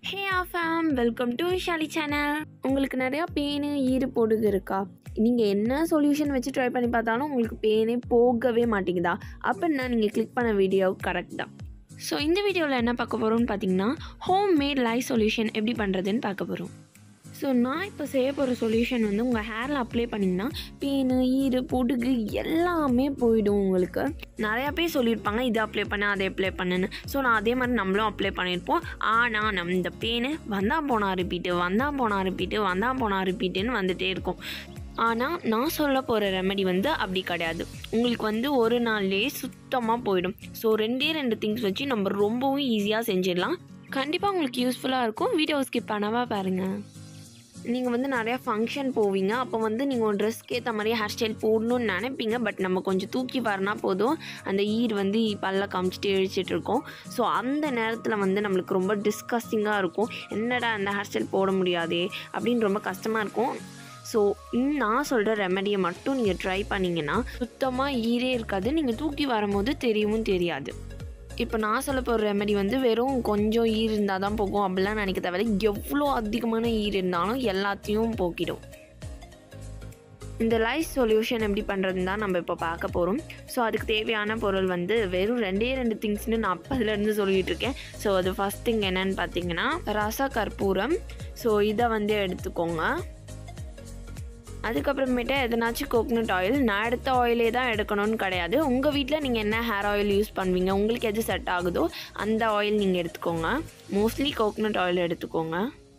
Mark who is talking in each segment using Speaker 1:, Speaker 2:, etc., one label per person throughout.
Speaker 1: ஹே ஆஃபாம் welcome to Shali channel உங்களுக்கு நிறையா பேனு ஈறு பொடுகு இருக்கா நீங்கள் என்ன சொல்யூஷன் வச்சு ட்ரை பண்ணி பார்த்தாலும் உங்களுக்கு பேனே போகவே மாட்டேங்குதா அப்படின்னா நீங்கள் கிளிக் பண்ண வீடியோ கரெக்ட் தான் ஸோ இந்த வீடியோவில் என்ன பார்க்க போகிறோம்னு பார்த்தீங்கன்னா ஹோம் மேட் லைஃப் சொல்யூஷன் எப்படி பண்ணுறதுன்னு பார்க்க போகிறோம் ஸோ நான் இப்போ செய்ய போகிற சொல்யூஷன் வந்து உங்கள் ஹேரில் அப்ளை பண்ணிங்கன்னா பேனு ஈறு பொடுகு எல்லாமே போயிடும் உங்களுக்கு நிறையா பேர் சொல்லியிருப்பாங்க இதை அப்ளை பண்ண அதை அப்ளை பண்ணுன்னு ஸோ நான் அதே மாதிரி நம்மளும் அப்ளை பண்ணியிருப்போம் ஆனால் நம்ம இந்த பேனு வந்தால் போனா ரிப்பீட்டு வந்தால் போனா ரிப்பீட்டு வந்தால் போனா ரிப்பீட்டுன்னு வந்துகிட்டே இருக்கும் ஆனால் நான் சொல்ல போகிற ரெமெடி வந்து அப்படி கிடையாது உங்களுக்கு வந்து ஒரு நாள்லேயே சுத்தமாக போயிடும் ஸோ ரெண்டே ரெண்டு திங்ஸ் வச்சு நம்ம ரொம்பவும் ஈஸியாக செஞ்சிடலாம் கண்டிப்பாக உங்களுக்கு யூஸ்ஃபுல்லாக இருக்கும் வீடியோ ஸ்கிப் பண்ணாமல் பாருங்கள் நீங்கள் வந்து நிறையா ஃபங்க்ஷன் போவீங்க அப்போ வந்து நீங்கள் ஒரு ட்ரெஸ்க்கு ஏற்ற மாதிரி ஹேர் ஸ்டைல் போடணும்னு நினைப்பீங்க பட் நம்ம கொஞ்சம் தூக்கி வரனா போதும் அந்த ஈர் வந்து பல்ல காமிச்சிட்டு இழிச்சிட்டு இருக்கோம் ஸோ அந்த நேரத்தில் வந்து நம்மளுக்கு ரொம்ப டிஸ்கஸ்டிங்காக இருக்கும் என்னடா அந்த ஹேர் ஸ்டைல் போட முடியாதே அப்படின்னு ரொம்ப கஷ்டமாக இருக்கும் ஸோ நான் சொல்கிற ரெமெடியை மட்டும் நீங்கள் ட்ரை பண்ணிங்கன்னா சுத்தமாக ஈரே இருக்காது நீங்கள் தூக்கி வரும்போது தெரியவும் தெரியாது இப்போ நான் சொல்ல போகிற ரெமெடி வந்து வெறும் கொஞ்சம் ஈர் இருந்தால் தான் போகும் அப்படிலாம் நினைக்க தேவையில்ல எவ்வளோ அதிகமான ஈர் இருந்தாலும் எல்லாத்தையும் போக்கிடும் இந்த லைஃப் சொல்யூஷன் எப்படி பண்ணுறதுன்னு தான் நம்ம இப்போ பார்க்க போகிறோம் ஸோ அதுக்கு தேவையான பொருள் வந்து வெறும் ரெண்டே ரெண்டு திங்ஸ்னு நான் அப்போதுலேருந்து சொல்லிகிட்டு இருக்கேன் ஸோ அது ஃபஸ்ட் திங் என்னன்னு பார்த்தீங்கன்னா ரச கற்பூரம் ஸோ இதை வந்து எடுத்துக்கோங்க அதுக்கப்புறமேட்டு எதனாச்சும் கோகனட் ஆயில் நான் எடுத்த ஆயிலே தான் எடுக்கணும்னு கிடையாது உங்கள் வீட்டில் நீங்கள் என்ன ஹேர் ஆயில் யூஸ் பண்ணுவீங்க உங்களுக்கு எது செட் ஆகுதோ அந்த ஆயில் நீங்கள் எடுத்துக்கோங்க மோஸ்ட்லி கோகனட் ஆயில் எடுத்துக்கோங்க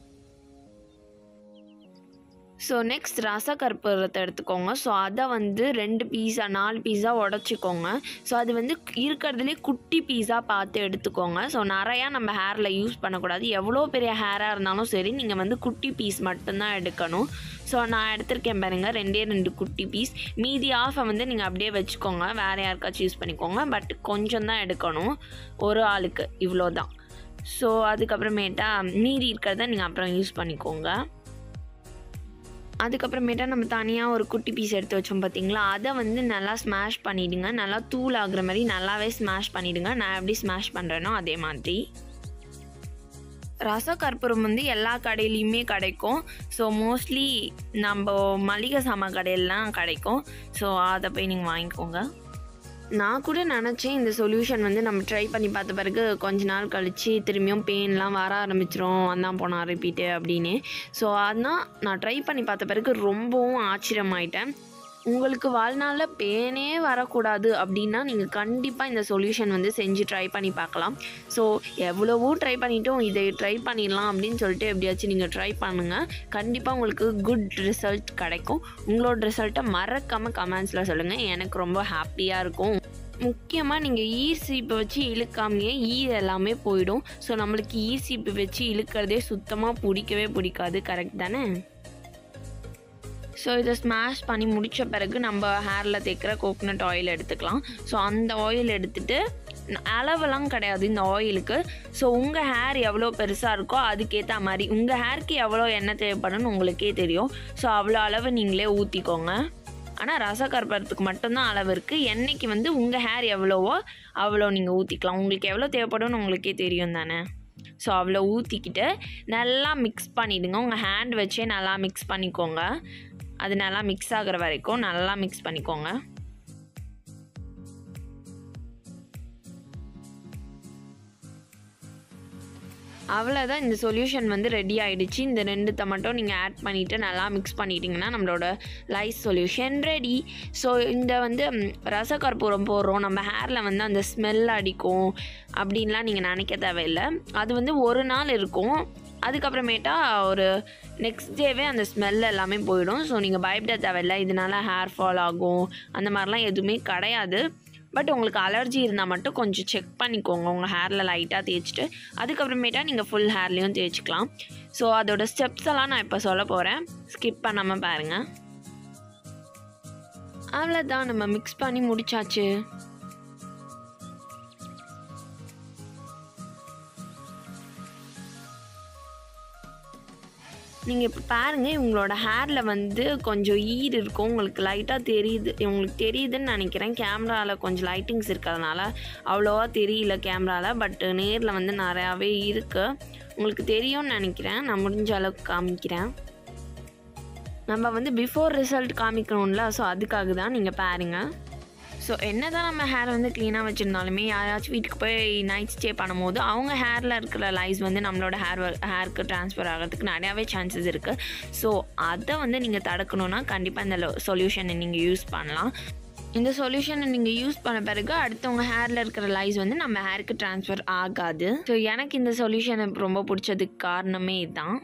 Speaker 1: ஸோ நெக்ஸ்ட் ரச கற்பூரத்தை எடுத்துக்கோங்க ஸோ அதை வந்து ரெண்டு பீஸா நாலு பீஸா உடச்சிக்கோங்க ஸோ அது வந்து இருக்கிறதுலே குட்டி பீஸாக பார்த்து எடுத்துக்கோங்க ஸோ நிறையா நம்ம ஹேரில் யூஸ் பண்ணக்கூடாது எவ்வளோ பெரிய ஹேராக இருந்தாலும் சரி நீங்கள் வந்து குட்டி பீஸ் மட்டும்தான் எடுக்கணும் ஸோ நான் எடுத்திருக்கேன் பாருங்கள் ரெண்டே ரெண்டு குட்டி பீஸ் மீதி ஆஃபை வந்து நீங்கள் அப்படியே வச்சுக்கோங்க வேறு யாருக்காச்சும் யூஸ் பண்ணிக்கோங்க பட் கொஞ்சம் தான் எடுக்கணும் ஒரு ஆளுக்கு இவ்வளோ தான் ஸோ அதுக்கப்புறமேட்டா மீதி இருக்கிறத நீங்கள் அப்புறம் யூஸ் பண்ணிக்கோங்க அதுக்கப்புறமேட்டா நம்ம தனியாக ஒரு குட்டி பீஸ் எடுத்து வச்சோம் பார்த்தீங்களா அதை வந்து நல்லா ஸ்மாஷ் பண்ணிவிடுங்க நல்லா தூள் ஆகுற மாதிரி நல்லாவே ஸ்மாஷ் பண்ணிவிடுங்க நான் எப்படி ஸ்மாஷ் பண்ணுறேனோ அதே மாதிரி ரச கற்பூரம் வந்து எல்லா கடையிலையுமே கிடைக்கும் ஸோ மோஸ்ட்லி நம்ம மளிகை சாமான் கடையிலலாம் கிடைக்கும் ஸோ அதை போய் நீங்கள் வாங்கிக்கோங்க நான் கூட நினச்சேன் இந்த சொல்யூஷன் வந்து நம்ம ட்ரை பண்ணி பார்த்த பிறகு கொஞ்ச நாள் கழித்து திரும்பியும் பெயின்லாம் வர ஆரம்பிச்சிரும் வந்தான் போனால் ரிப்பீட்டு அப்படின்னு ஸோ அதான் நான் ட்ரை பண்ணி பார்த்த பிறகு ரொம்பவும் ஆச்சரியமாயிட்டேன் உங்களுக்கு வாழ்நாளில் பேனே வரக்கூடாது அப்படின்னா நீங்கள் கண்டிப்பாக இந்த சொல்யூஷன் வந்து செஞ்சு ட்ரை பண்ணி பார்க்கலாம் ஸோ எவ்வளவோ ட்ரை பண்ணிட்டோம் இதை ட்ரை பண்ணிடலாம் அப்படின்னு சொல்லிட்டு எப்படியாச்சும் நீங்கள் ட்ரை பண்ணுங்கள் கண்டிப்பாக உங்களுக்கு குட் ரிசல்ட் கிடைக்கும் உங்களோட ரிசல்ட்டை மறக்காமல் கமெண்ட்ஸில் சொல்லுங்கள் எனக்கு ரொம்ப ஹாப்பியாக இருக்கும் முக்கியமாக நீங்கள் ஈர் சீப்பை வச்சு இழுக்காமையே ஈர் எல்லாமே போயிடும் ஸோ நம்மளுக்கு ஈர் சீப்பு வச்சு இழுக்கிறதே சுத்தமாக பிடிக்கவே பிடிக்காது கரெக்ட் தானே ஸோ இதை ஸ்மாஷ் பண்ணி முடித்த பிறகு நம்ம ஹேரில் தேய்க்கிற கோகனட் ஆயில் எடுத்துக்கலாம் ஸோ அந்த ஆயில் எடுத்துகிட்டு அளவெல்லாம் கிடையாது இந்த ஆயிலுக்கு ஸோ உங்கள் ஹேர் எவ்வளோ பெருசாக இருக்கோ அதுக்கேற்ற மாதிரி உங்கள் ஹேருக்கு எவ்வளோ எண்ணெய் தேவைப்படும்னு உங்களுக்கே தெரியும் ஸோ அவ்வளோ அளவு நீங்களே ஊற்றிக்கோங்க ஆனால் ரச கற்பூரத்துக்கு மட்டும்தான் அளவு இருக்குது எண்ணெய்க்கு வந்து உங்கள் ஹேர் எவ்வளவோ அவ்வளோ நீங்கள் ஊற்றிக்கலாம் உங்களுக்கு எவ்வளோ தேவைப்படும்னு உங்களுக்கே தெரியும் தானே ஸோ அவ்வளோ ஊற்றிக்கிட்டு நல்லா மிக்ஸ் பண்ணிவிடுங்க உங்கள் ஹேண்ட் வச்சே நல்லா மிக்ஸ் பண்ணிக்கோங்க அது நல்லா மிக்ஸ் ஆகிற வரைக்கும் நல்லா மிக்ஸ் பண்ணிக்கோங்க அவ்வளோதான் இந்த சொல்யூஷன் வந்து ரெடி ஆகிடுச்சு இந்த ரெண்டுத்தை மட்டும் நீங்கள் ஆட் பண்ணிவிட்டு நல்லா மிக்ஸ் பண்ணிட்டீங்கன்னா நம்மளோட லைஸ் சொல்யூஷன் ரெடி ஸோ இந்த வந்து ரச கற்பூரம் போடுறோம் நம்ம ஹேரில் வந்து அந்த ஸ்மெல் அடிக்கும் அப்படின்லாம் நீங்கள் நினைக்க தேவையில்லை அது வந்து ஒரு நாள் இருக்கும் அதுக்கப்புறமேட்டா ஒரு நெக்ஸ்ட் டேவே அந்த ஸ்மெல் எல்லாமே போயிடும் ஸோ நீங்கள் பயப்பட தேவையில்லை இதனால் ஹேர் ஃபால் ஆகும் அந்த மாதிரிலாம் எதுவுமே கிடையாது பட் உங்களுக்கு அலர்ஜி இருந்தால் மட்டும் கொஞ்சம் செக் பண்ணிக்கோங்க உங்கள் ஹேரில் லைட்டாக தேய்ச்சிட்டு அதுக்கப்புறமேட்டா நீங்கள் ஃபுல் ஹேர்லேயும் தேய்ச்சிக்கலாம் ஸோ அதோட ஸ்டெப்ஸ் எல்லாம் நான் இப்போ சொல்ல போகிறேன் ஸ்கிப் பண்ணாமல் பாருங்கள் அவ்வளோதான் நம்ம மிக்ஸ் பண்ணி முடிச்சாச்சு நீங்கள் இப்போ பாருங்கள் இவங்களோட ஹேரில் வந்து கொஞ்சம் ஈடு இருக்கும் உங்களுக்கு லைட்டாக தெரியுது உங்களுக்கு தெரியுதுன்னு நினைக்கிறேன் கேமராவில் கொஞ்சம் லைட்டிங்ஸ் இருக்கிறதுனால அவ்வளோவா தெரியல கேமராவில் பட் நேரில் வந்து நிறையாவே இருக்குது உங்களுக்கு தெரியும்னு நினைக்கிறேன் நான் முடிஞ்ச அளவுக்கு காமிக்கிறேன் நம்ம வந்து பிஃபோர் ரிசல்ட் காமிக்கணும்ல ஸோ அதுக்காக தான் நீங்கள் பாருங்கள் ஸோ என்ன தான் நம்ம ஹேர் வந்து க்ளீனாக வச்சுருந்தாலுமே யாராச்சும் வீட்டுக்கு போய் நைட் ஸ்டே பண்ணும்போது அவங்க ஹேரில் இருக்கிற லைஸ் வந்து நம்மளோட ஹேர் ஹேருக்கு ட்ரான்ஸ்ஃபர் ஆகிறதுக்கு நிறையாவே சான்சஸ் இருக்குது ஸோ அதை வந்து நீங்கள் தடுக்கணுன்னா கண்டிப்பாக இந்த சொல்யூஷனை நீங்கள் யூஸ் பண்ணலாம் இந்த சொல்யூஷனை நீங்கள் யூஸ் பண்ண பிறகு அடுத்தவங்க ஹேரில் இருக்கிற லைஸ் வந்து நம்ம ஹேருக்கு ட்ரான்ஸ்ஃபர் ஆகாது ஸோ எனக்கு இந்த சொல்யூஷனை ரொம்ப பிடிச்சதுக்கு காரணமே இதுதான்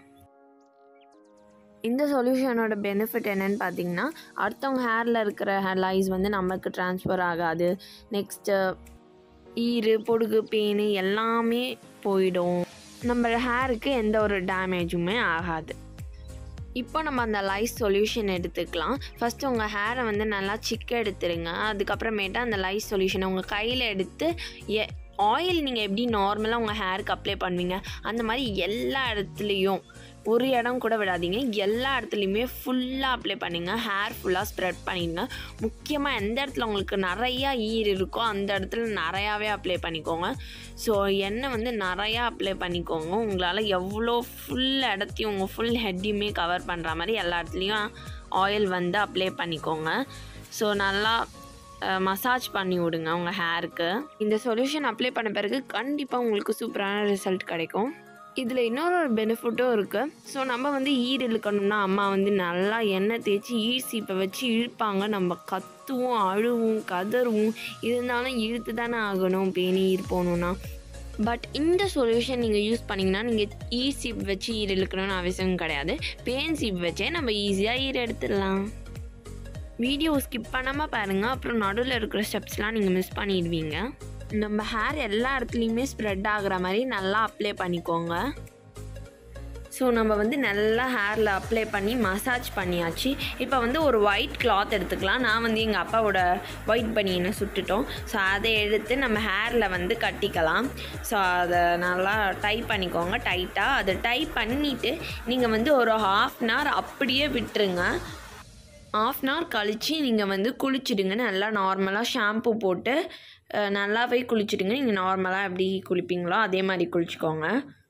Speaker 1: இந்த சொல்யூஷனோட பெனிஃபிட் என்னன்னு பார்த்தீங்கன்னா அடுத்தவங்க ஹேரில் இருக்கிற ஹேர் லைஸ் வந்து நமக்கு ட்ரான்ஸ்ஃபர் ஆகாது நெக்ஸ்ட்டு ஈறு பொடுகு பேனு எல்லாமே போயிடும் நம்ம ஹேருக்கு எந்த ஒரு டேமேஜுமே ஆகாது இப்போ நம்ம அந்த லைஸ் சொல்யூஷன் எடுத்துக்கலாம் ஃபஸ்ட்டு உங்கள் ஹேரை வந்து நல்லா சிக்க எடுத்துருங்க அதுக்கப்புறமேட்டு அந்த லைஸ் சொல்யூஷனை உங்கள் கையில் எடுத்து எ ஆயில் நீங்கள் எப்படி நார்மலாக உங்கள் ஹேருக்கு அப்ளை பண்ணுவீங்க அந்த மாதிரி எல்லா இடத்துலையும் ஒரு இடம் கூட விடாதீங்க எல்லா இடத்துலையுமே ஃபுல்லாக அப்ளை பண்ணுங்க ஹேர் ஃபுல்லாக ஸ்ப்ரெட் பண்ணிடுங்க முக்கியமாக எந்த இடத்துல உங்களுக்கு நிறையா ஈர் இருக்கோ அந்த இடத்துல நிறையாவே அப்ளை பண்ணிக்கோங்க ஸோ எண்ணெய் வந்து நிறையா அப்ளை பண்ணிக்கோங்க உங்களால் எவ்வளோ ஃபுல் இடத்தையும் உங்கள் ஃபுல் ஹெட்டையுமே கவர் பண்ணுற மாதிரி எல்லா இடத்துலையும் ஆயில் வந்து அப்ளை பண்ணிக்கோங்க ஸோ நல்லா மசாஜ் பண்ணி விடுங்க உங்கள் ஹேருக்கு இந்த சொல்யூஷன் அப்ளை பண்ண பிறகு கண்டிப்பாக உங்களுக்கு சூப்பரான ரிசல்ட் கிடைக்கும் இதில் இன்னொரு ஒரு பெனிஃபிட்டும் இருக்குது ஸோ நம்ம வந்து ஈர் இழுக்கணும்னா அம்மா வந்து நல்லா எண்ணெய் தேய்ச்சி ஈர் சீப்பை வச்சு இழுப்பாங்க நம்ம கத்துவோம் அழுவும் கதறுவோம் இருந்தாலும் இழுத்து தானே ஆகணும் பேணி ஈர் போகணுன்னா பட் இந்த சொல்யூஷன் நீங்கள் யூஸ் பண்ணிங்கன்னா நீங்கள் ஈ சீப் வச்சு ஈர் இழுக்கணும்னு அவசியம் கிடையாது பேன் சீப் வச்சே நம்ம ஈஸியாக ஈர் எடுத்துடலாம் வீடியோ ஸ்கிப் பண்ணாமல் பாருங்கள் அப்புறம் நடுவில் இருக்கிற ஸ்டெப்ஸ்லாம் நீங்கள் மிஸ் பண்ணிடுவீங்க நம்ம ஹேர் எல்லா இடத்துலையுமே ஸ்ப்ரெட் ஆகுற மாதிரி நல்லா அப்ளை பண்ணிக்கோங்க ஸோ நம்ம வந்து நல்லா ஹேரில் அப்ளை பண்ணி மசாஜ் பண்ணியாச்சு இப்போ வந்து ஒரு ஒயிட் கிளாத் எடுத்துக்கலாம் நான் வந்து எங்கள் அப்பாவோட ஒயிட் பனியனை சுட்டுட்டோம் ஸோ அதை எடுத்து நம்ம ஹேரில் வந்து கட்டிக்கலாம் ஸோ அதை நல்லா டை பண்ணிக்கோங்க டைட்டாக அதை டை பண்ணிவிட்டு நீங்கள் வந்து ஒரு ஹாஃப் அன் ஹவர் அப்படியே விட்டுருங்க ஆஃப் அன் ஹவர் கழித்து நீங்கள் வந்து குளிச்சிடுங்க நல்லா நார்மலாக ஷாம்பு போட்டு அஹ், நல்லாவே குளிச்சிடுங்க நீங்கள் நார்மலாக எப்படி குளிப்பீங்களோ அதே மாதிரி குளிச்சுக்கோங்க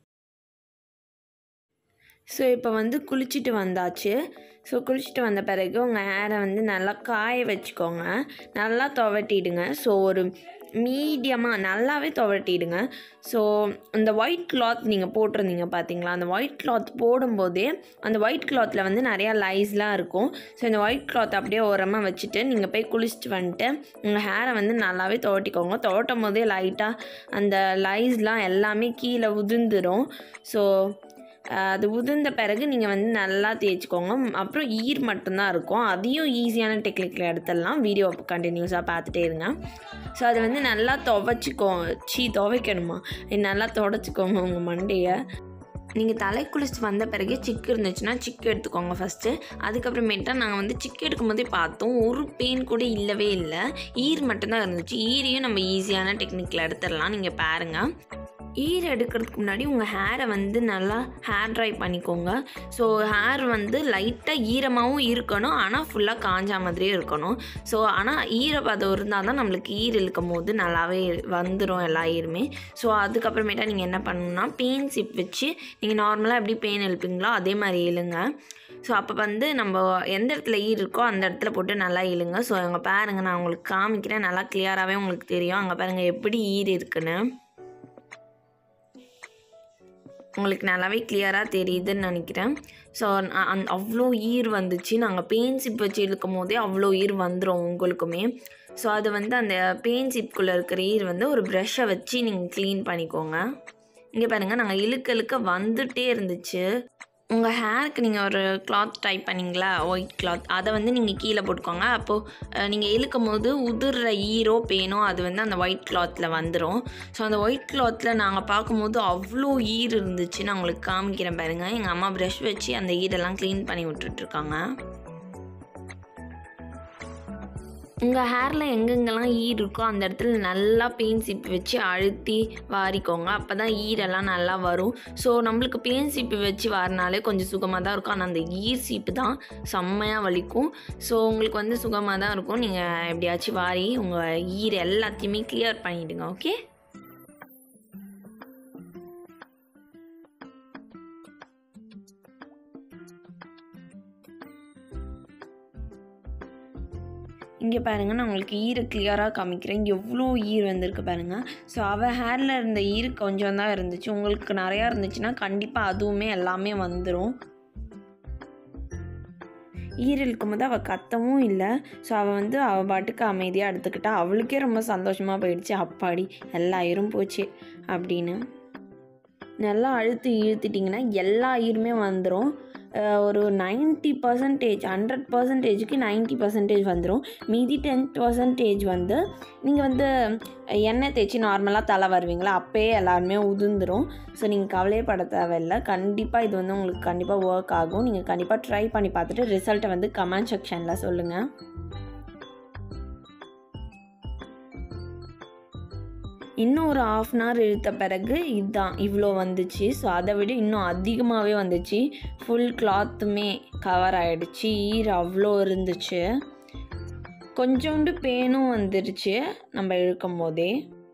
Speaker 1: ஸோ இப்போ வந்து குளிச்சுட்டு வந்தாச்சு ஸோ குளிச்சுட்டு வந்த பிறகு உங்கள் ஹேரை வந்து நல்லா காய வச்சுக்கோங்க நல்லா துவட்டிடுங்க ஸோ ஒரு மீடியமாக நல்லாவே துவட்டிடுங்க ஸோ அந்த ஒயிட் கிளாத் நீங்கள் போட்டிருந்தீங்க பார்த்தீங்களா அந்த ஒயிட் கிளாத் போடும்போதே அந்த ஒயிட் கிளாத்தில் வந்து நிறையா லைஸ்லாம் இருக்கும் ஸோ இந்த ஒயிட் கிளாத் அப்படியே ஓரமாக வச்சுட்டு நீங்கள் போய் குளிச்சுட்டு வந்துட்டு உங்கள் ஹேரை வந்து நல்லாவே துவட்டிக்கோங்க துவட்டும் போதே லைட்டாக அந்த லைஸ்லாம் எல்லாமே கீழே உதிர்ந்துடும் ஸோ அஹ் அது உதிர்ந்த பிறகு நீங்கள் வந்து நல்லா தேய்ச்சிக்கோங்க ம், அப்புறம் ஈர் மட்டும்தான் இருக்கும் அதையும் ஈஸியான டெக்னிக்கில் எடுத்துடலாம் வீடியோ கண்டினியூஸாக பார்த்துட்டே இருங்க ஸோ அதை வந்து நல்லா துவைச்சிக்கோ சீ துவைக்கணுமா இது நல்லா துடைச்சிக்கோங்க உங்கள் மண்டையை நீங்கள் தலை குளிச்சுட்டு வந்த பிறகு சிக்கு இருந்துச்சுன்னா சிக்கு எடுத்துக்கோங்க ஃபஸ்ட்டு அதுக்கப்புறமேட்டா நாங்கள் வந்து சிக்கு எடுக்கும்போதே பார்த்தோம் ஒரு பெயின் கூட இல்லவே இல்லை ஈர் மட்டும்தான் இருந்துச்சு ஈரையும் நம்ம ஈஸியான டெக்னிக்கில் எடுத்துடலாம் நீங்கள் பாருங்கள் ஈர் எடுக்கிறதுக்கு முன்னாடி உங்கள் ஹேரை வந்து நல்லா ஹேர் ட்ரை பண்ணிக்கோங்க ஸோ ஹேர் வந்து லைட்டாக ஈரமாகவும் இருக்கணும் ஆனால் ஃபுல்லாக காஞ்சா மாதிரியே இருக்கணும் ஸோ ஆனால் ஈரப்பதம் இருந்தால் தான் நம்மளுக்கு ஈர் இழுக்கும் போது நல்லாவே வந்துடும் எல்லா ஈருமே ஸோ அதுக்கப்புறமேட்டா நீங்கள் என்ன பண்ணணும்னா பெயின் சிப் வச்சு நீங்கள் நார்மலாக எப்படி பெயின் இழுப்பீங்களோ அதே மாதிரி இழுங்க ஸோ அப்போ வந்து நம்ம எந்த இடத்துல ஈர் இருக்கோ அந்த இடத்துல போட்டு நல்லா இழுங்க ஸோ அங்கே பாருங்கள் நான் உங்களுக்கு காமிக்கிறேன் நல்லா கிளியராகவே உங்களுக்கு தெரியும் அங்கே பாருங்கள் எப்படி ஈர் இருக்குன்னு உங்களுக்கு நல்லாவே கிளியராக தெரியுதுன்னு நினைக்கிறேன் ஸோ அந் அவ்வளோ ஈர் வந்துச்சு நாங்கள் பெயின் சிப் வச்சு இழுக்கும் போதே அவ்வளோ ஈர் வந்துடும் உங்களுக்குமே ஸோ அது வந்து அந்த பெயின் சிப்குள்ளே இருக்கிற ஈர் வந்து ஒரு ப்ரெஷ்ஷை வச்சு நீங்கள் க்ளீன் பண்ணிக்கோங்க இங்கே பாருங்கள் நாங்கள் இழுக்க இழுக்க வந்துட்டே இருந்துச்சு உங்கள் ஹேருக்கு நீங்கள் ஒரு கிளாத் டைப் பண்ணீங்களா ஒயிட் கிளாத் அதை வந்து நீங்கள் கீழே போட்டுக்கோங்க அப்போது நீங்கள் இழுக்கும் போது உதிர்ற ஈரோ பேனோ அது வந்து அந்த ஒயிட் கிளாத்தில் வந்துடும் ஸோ அந்த ஒயிட் கிளாத்தில் நாங்கள் பார்க்கும்போது அவ்வளோ ஈர் இருந்துச்சு நான் உங்களுக்கு காமிக்கிறேன் பாருங்கள் எங்கள் அம்மா ப்ரஷ் வச்சு அந்த ஈரெல்லாம் க்ளீன் பண்ணி விட்டுட்ருக்காங்க உங்கள் ஹேரில் எங்கெங்கெல்லாம் ஈர் இருக்கோ அந்த இடத்துல நல்லா பெயின் சிப்பு வச்சு அழுத்தி வாரிக்கோங்க அப்போ தான் ஈரெல்லாம் நல்லா வரும் ஸோ நம்மளுக்கு பெயின் சீப்பு வச்சு வாரினாலே கொஞ்சம் சுகமாக தான் இருக்கும் ஆனால் அந்த ஈர் சீப்பு தான் செம்மையாக வலிக்கும் ஸோ உங்களுக்கு வந்து சுகமாக தான் இருக்கும் நீங்கள் எப்படியாச்சும் வாரி உங்கள் ஈர் எல்லாத்தையுமே கிளியர் பண்ணிவிடுங்க ஓகே இங்கே பாருங்கள் நான் உங்களுக்கு ஈரை கிளியராக காமிக்கிறேன் எவ்வளோ ஈர் வந்திருக்கு பாருங்கள் ஸோ அவள் ஹேரில் இருந்த ஈர் கொஞ்சம் தான் இருந்துச்சு உங்களுக்கு நிறையா இருந்துச்சுன்னா கண்டிப்பாக அதுவுமே எல்லாமே வந்துடும் ஈர் இருக்கும்போது அவள் கத்தவும் இல்லை ஸோ அவள் வந்து அவள் பாட்டுக்கு அமைதியாக எடுத்துக்கிட்டா அவளுக்கே ரொம்ப சந்தோஷமாக போயிடுச்சு அப்பாடி எல்லா ஈரும் போச்சு அப்படின்னு நல்லா அழுத்து இழுத்துட்டிங்கன்னா எல்லா ஈருமே வந்துடும் ஒரு நைன்ட்டி பர்சன்டேஜ் ஹண்ட்ரட் பர்சன்டேஜுக்கு நைன்ட்டி பர்சன்டேஜ் வந்துடும் மீதி டென் பர்சன்டேஜ் வந்து நீங்கள் வந்து எண்ணெய் தேய்ச்சி நார்மலாக தலை வருவீங்களா அப்போயே எல்லாருமே உதிர்ந்துடும் ஸோ நீங்கள் கவலையே பட தேவையில்லை கண்டிப்பாக இது வந்து உங்களுக்கு கண்டிப்பாக ஒர்க் ஆகும் நீங்கள் கண்டிப்பாக ட்ரை பண்ணி பார்த்துட்டு ரிசல்ட்டை வந்து கமெண்ட் செக்ஷனில் சொல்லுங்கள் இன்னும் ஒரு ஆஃப் அன் ஹவர் இழுத்த பிறகு இதுதான் இவ்வளோ வந்துச்சு ஸோ அதை விட இன்னும் அதிகமாகவே வந்துச்சு ஃபுல் கிளாத்துமே கவர் ஆகிடுச்சு ஈர் அவ்வளோ இருந்துச்சு கொஞ்சோண்டு பேனும் வந்துருச்சு நம்ம இழுக்கும் போதே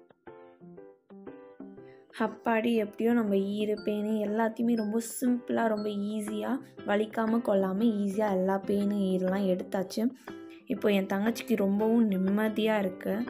Speaker 1: அப்பாடி எப்படியோ நம்ம ஈர பேனு எல்லாத்தையுமே ரொம்ப சிம்பிளாக ரொம்ப ஈஸியாக வலிக்காமல் கொள்ளாமல் ஈஸியாக எல்லா பேனு ஈரெலாம் எடுத்தாச்சு இப்போ என் தங்கச்சிக்கு ரொம்பவும் நிம்மதியாக இருக்குது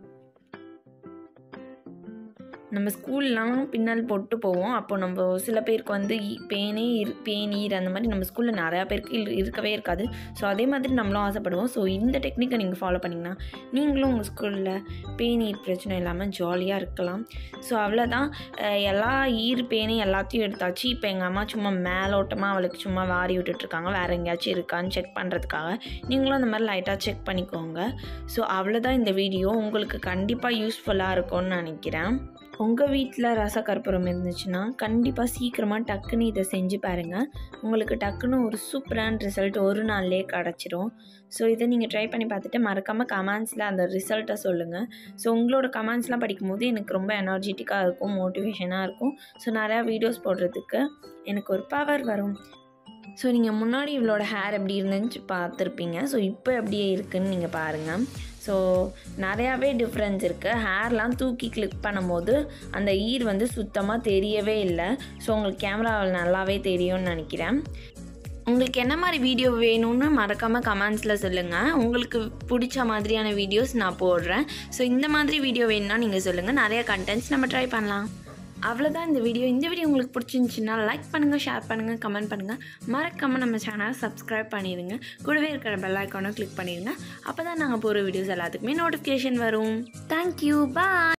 Speaker 1: நம்ம ஸ்கூல்லாம் பின்னல் போட்டு போவோம் அப்போ நம்ம சில பேருக்கு வந்து ஈ- பேனே இரு பேனீர் அந்த மாதிரி நம்ம ஸ்கூலில் நிறையா பேருக்கு இரு- இருக்கவே இருக்காது ஸோ அதே மாதிரி நம்மளும் ஆசைப்படுவோம் ஸோ இந்த டெக்னிக்கை நீங்கள் ஃபாலோ பண்ணிங்கன்னா நீங்களும் உங்கள் ஸ்கூலில் பேனீர் பிரச்சனை இல்லாமல் ஜாலியாக இருக்கலாம் ஸோ அவ்வளோதான் அஹ் எல்லா ஈர் பேனி எல்லாத்தையும் எடுத்தாச்சு இப்போ எங்கள் அம்மா சும்மா மேலோட்டமாக அவளுக்கு சும்மா வாரி விட்டுட்ருக்காங்க வேறு எங்கேயாச்சும் இருக்கான்னு செக் பண்ணுறதுக்காக நீங்களும் அந்த மாதிரி லைட்டாக செக் பண்ணிக்கோங்க ஸோ அவ்வளோதான் இந்த வீடியோ உங்களுக்கு கண்டிப்பாக யூஸ்ஃபுல்லாக இருக்கும்னு நினைக்கிறேன் உங்கள் வீட்டில் ரசக்கற்பூரம் இருந்துச்சுன்னா கண்டிப்பாக சீக்கிரமாக டக்குன்னு இதை செஞ்சு பாருங்கள் உங்களுக்கு டக்குன்னு ஒரு சூப்பரான ரிசல்ட் ஒரு நாள்லேயே கிடச்சிரும் ஸோ இதை நீங்கள் ட்ரை பண்ணி பார்த்துட்டு மறக்காமல் கமெண்ட்ஸில் அந்த ரிசல்ட்டை சொல்லுங்கள் ஸோ உங்களோட கமெண்ட்ஸ்லாம் படிக்கும்போது எனக்கு ரொம்ப எனர்ஜெட்டிக்காக இருக்கும் மோட்டிவேஷனாக இருக்கும் ஸோ நிறையா வீடியோஸ் போடுறதுக்கு எனக்கு ஒரு பவர் வரும் ஸோ நீங்கள் முன்னாடி இவளோட ஹேர் எப்படி இருந்துச்சு பார்த்துருப்பீங்க ஸோ இப்போ எப்படியே இருக்குன்னு நீங்கள் பாருங்கள் ஸோ நிறையாவே டிஃப்ரென்ஸ் இருக்குது ஹேர்லாம் தூக்கி கிளிக் பண்ணும்போது அந்த ஈர் வந்து சுத்தமாக தெரியவே இல்லை ஸோ உங்களுக்கு கேமராவில் நல்லாவே தெரியும்னு நினைக்கிறேன் உங்களுக்கு என்ன மாதிரி வீடியோ வேணும்னு மறக்காமல் கமெண்ட்ஸில் சொல்லுங்கள் உங்களுக்கு பிடிச்ச மாதிரியான வீடியோஸ் நான் போடுறேன் ஸோ இந்த மாதிரி வீடியோ வேணும்னா நீங்கள் சொல்லுங்கள் நிறைய கண்டென்ட்ஸ் நம்ம ட்ரை பண்ணலாம் அவ்வளோதான் இந்த வீடியோ இந்த வீடியோ உங்களுக்கு பிடிச்சிருந்துச்சுன்னா லைக் பண்ணுங்கள் ஷேர் பண்ணுங்கள் கமெண்ட் பண்ணுங்கள் மறக்காமல் நம்ம சேனலை சப்ஸ்கிரைப் பண்ணிடுங்க கூடவே இருக்கிற பெல் ஐக்கானை கிளிக் பண்ணிடுங்க அப்போ தான் நாங்கள் போகிற வீடியோஸ் எல்லாத்துக்குமே நோட்டிஃபிகேஷன் வரும் தேங்க்யூ பாய்